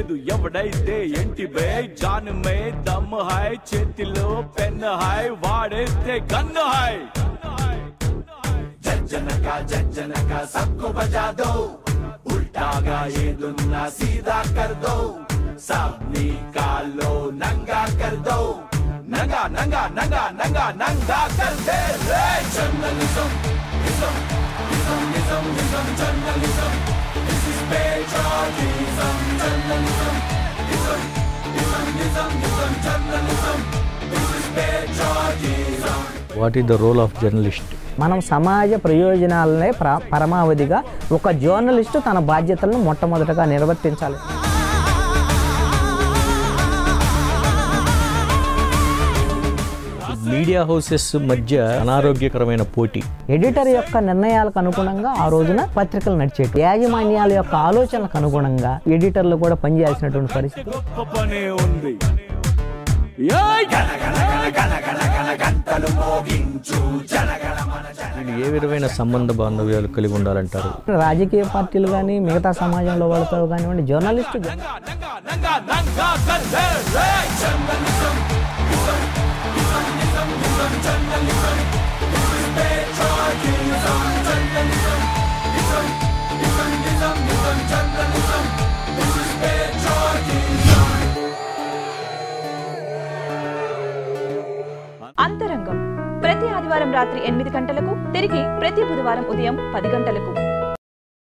లేదు ఎవడైతే ఏంటి బే జాన్ మే దమ్ హై చేతిలో పెన్ హై వాడేస్తే గన్ను హై జజ్జనక జజ్జనక సబ్కు బజా దో ఉల్టాగా ఏదున్నా సీదా కర్ దో సబ్ని కాలో నంగా కర్ దో నంగా నంగా నంగా నంగా నంగా కర్ దే రే journalism ism ism ism ism journalism this is patriotism journalism ism ism ism ism journalism this is patriotism what is the role of journalist మనం సమాజ ప్రయోజనాలనే ప్ర పరమావధిగా ఒక జర్నలిస్టు తన బాధ్యతలను మొట్టమొదటగా నిర్వర్తించాలి మీడియా హౌసెస్ మధ్య అనారోగ్యకరమైన పోటీ ఎడిటర్ యొక్క నిర్ణయాలకు అనుగుణంగా ఆ రోజున పత్రికలు నడిచేవి యాజమాన్యాల యొక్క ఆలోచనలకు అనుగుణంగా ఎడిటర్లు కూడా పనిచేయాల్సినటువంటి పరిస్థితి గొప్ప పనే ఉంది ఏయ్! గణ గణ గణ గణ గణ గణ గంటలు మోగించు జనగణ మన జన వీళ్ళు ఏ విధమైన సంబంధ బాంధవ్యాలు కలిగి ఉండాలంటారు రాజకీయ పార్టీలు కానీ మిగతా సమాజంలో వాళ్ళతో కానివ్వండి జర్నలిస్టు నంగా నంగా నంగా నంగా కర్రే రే journalism ism ism ism ism journalism this is patriotism journalism ism ism ism ism journalism this is patriotism అంతరంగం ప్రతి ఆదివారం రాత్రి ఎనిమిది గంటలకు తిరిగి ప్రతి బుధవారం ఉదయం పది గంటలకు